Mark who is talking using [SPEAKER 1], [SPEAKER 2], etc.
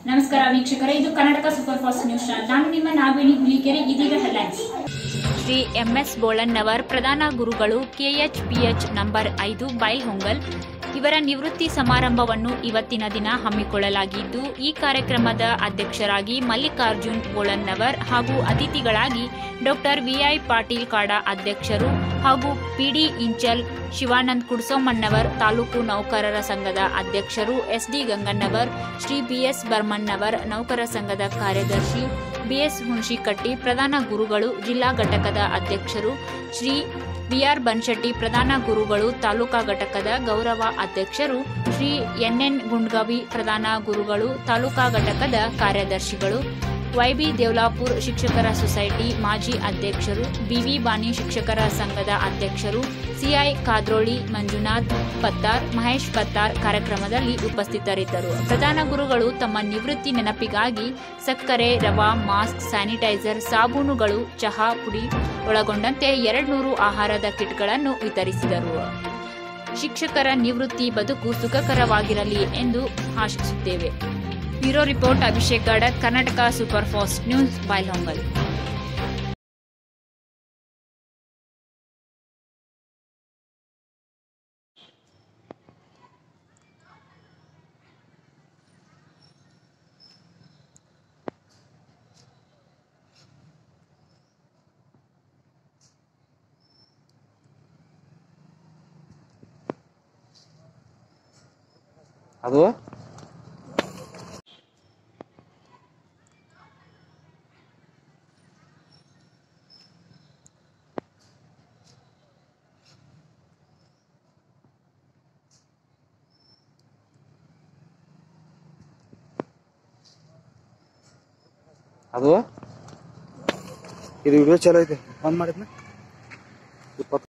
[SPEAKER 1] ನಮಸ್ಕಾರ ವೀಕ್ಷಕರೇ ಇದು Karnataka super fast news channel ನಾನು ನಿಮ್ಮ ನಾಗವೇಣಿ ಹುಲಿಕೆರೆ ಇದೀಗ ಹೆಡ್ಲೈನ್ಸ್ ಶ್ರೀ ಎಂಎಸ್ ಬೋಳನ್ನವರ್ ಪ್ರಧಾನ ಗುರುಗಳು ಕೆಎಚ್ಪಿಎಚ್ ನಂಬರ್ ಐದು ಬೈಲ್ಹೊಂಗಲ್ ಇವರ ನಿವೃತ್ತಿ ಸಮಾರಂಭವನ್ನು ಇವತ್ತಿನ ದಿನ ಹಮ್ಮಿಕೊಳ್ಳಲಾಗಿದ್ದು ಈ ಕಾರ್ಯಕ್ರಮದ ಅಧ್ಯಕ್ಷರಾಗಿ ಮಲ್ಲಿಕಾರ್ಜುನ್ ಬೋಳನ್ನವರ್ ಹಾಗೂ ಅತಿಥಿಗಳಾಗಿ ಡಾಕ್ಟರ್ ವಿಐ ಪಾಟೀಲ್ ಕಾಡ ಅಧ್ಯಕ್ಷರು ಹಾಗೂ ಪಿಡಿ ಇಂಚಲ್ ಶಿವಾನಂದ್ ಕುಡ್ಸೋಮಣ್ಣವರ್ ತಾಲೂಕು ನೌಕರರ ಸಂಘದ ಅಧ್ಯಕ್ಷರು ಎಸ್ಡಿ ಗಂಗಣ್ಣವರ್ ಶ್ರೀ ಬಿಎಸ್ ಬರ್ಮಣ್ಣವರ್ ನೌಕರ ಸಂಘದ ಕಾರ್ಯದರ್ಶಿ ಬಿಎಸ್ ಹುಣಶಿಕಟ್ಟಿ ಪ್ರಧಾನ ಗುರುಗಳು ಜಿಲ್ಲಾ ಘಟಕದ ಅಧ್ಯಕ್ಷರು ಶ್ರೀ ಬಿಆರ್ ಬನ್ಶೆಟ್ಟಿ ಪ್ರಧಾನ ಗುರುಗಳು ತಾಲೂಕಾ ಘಟಕದ ಗೌರವ ಅಧ್ಯಕ್ಷರು ಶ್ರೀ ಎನ್ಎನ್ ಗುಂಡ್ಗವಿ ಪ್ರಧಾನ ಗುರುಗಳು ತಾಲೂಕಾ ಘಟಕದ ಕಾರ್ಯದರ್ಶಿಗಳು ವೈಬಿ ದೇವ್ಲಾಪುರ್ ಶಿಕ್ಷಕರ ಸೊಸೈಟಿ ಮಾಜಿ ಅಧ್ಯಕ್ಷರು ಬಿವಿ ಬಾನಿ ಶಿಕ್ಷಕರ ಸಂಘದ ಅಧ್ಯಕ್ಷರು ಸಿಐ ಕಾದ್ರೋಳಿ ಮಂಜುನಾಥ್ ಪತ್ತಾರ್ ಮಹೇಶ್ ಪತ್ತಾರ್ ಕಾರ್ಯಕ್ರಮದಲ್ಲಿ ಉಪಸ್ಥಿತರಿದ್ದರು ಪ್ರಧಾನ ಗುರುಗಳು ತಮ್ಮ ನಿವೃತ್ತಿ ನೆನಪಿಗಾಗಿ ಸಕ್ಕರೆ ರವಾ ಮಾಸ್ಕ್ ಸ್ಯಾನಿಟೈಸರ್ ಸಾಬೂನುಗಳು ಚಹಾ ಪುಡಿ ಒಳಗೊಂಡಂತೆ ಎರಡ್ನೂರು ಆಹಾರದ ಕಿಟ್ಗಳನ್ನು ವಿತರಿಸಿದರು ಶಿಕ್ಷಕರ ನಿವೃತ್ತಿ ಬದುಕು ಸುಖಕರವಾಗಿರಲಿ ಎಂದು ಆಶಿಸುತ್ತೇವೆ bureau report Abhishek Gadat Karnataka super fast news Bailhongal
[SPEAKER 2] ಅದು ಅದು ಇದು ವಿಡಿಯೋ ಚಲೋ ಐತೆ ಬಂದ್ ಮಾಡಿದ್ನ ಇಪ್ಪತ್ತು